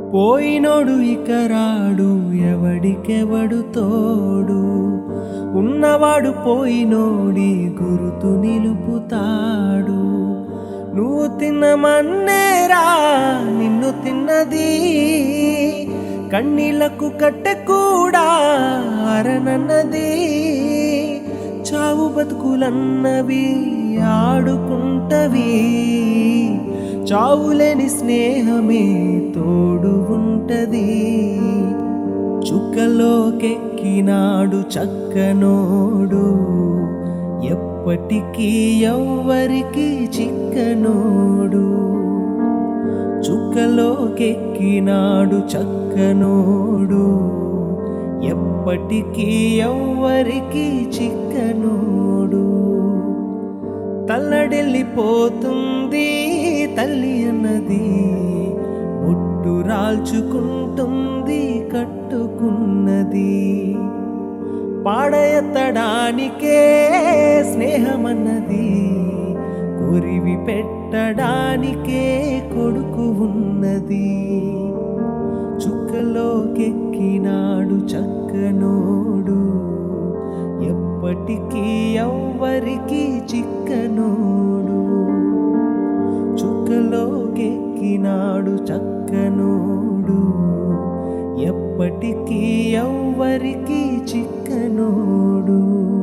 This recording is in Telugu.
పోయినోడు ఇక రాడు ఎవడికెవడు తోడు ఉన్నవాడు పోయినోడి గురుతు నిలుపుతాడు నువ్వు తిన్న మన్నేరా నిన్ను తిన్నది కన్నీళ్లకు కట్టె కూడా అరనన్నది చావు బతుకులన్నవి ఆడుకుంటవి చావులేని స్నేహమే తోడు ఉంటది చుక్కలోకెక్కినాడు చక్కనోడు ఎప్పటికీ ఎవ్వరికి చిక్కనోడు చుక్కలోకెక్కినాడు చక్కనోడు ఎప్పటికీ ఎవ్వరికి చిక్కనోడు తల్లడెళ్ళిపోతుంది తల్లి అన్నది ఒట్టు రాల్చుకుంటుంది కట్టుకున్నది పాడెత్తడానికే స్నేహమన్నది కొరివి పెట్టడానికే కొడుకు ఉన్నది చుక్కలోకెక్కినాడు చక్కనోడు ఎప్పటికీ ఎవ్వరికి చిక్కనోడు చుక్కలోకెక్కినాడు చక్కనోడు ఎప్పటికీ ఎవ్వరికి చిక్కనోడు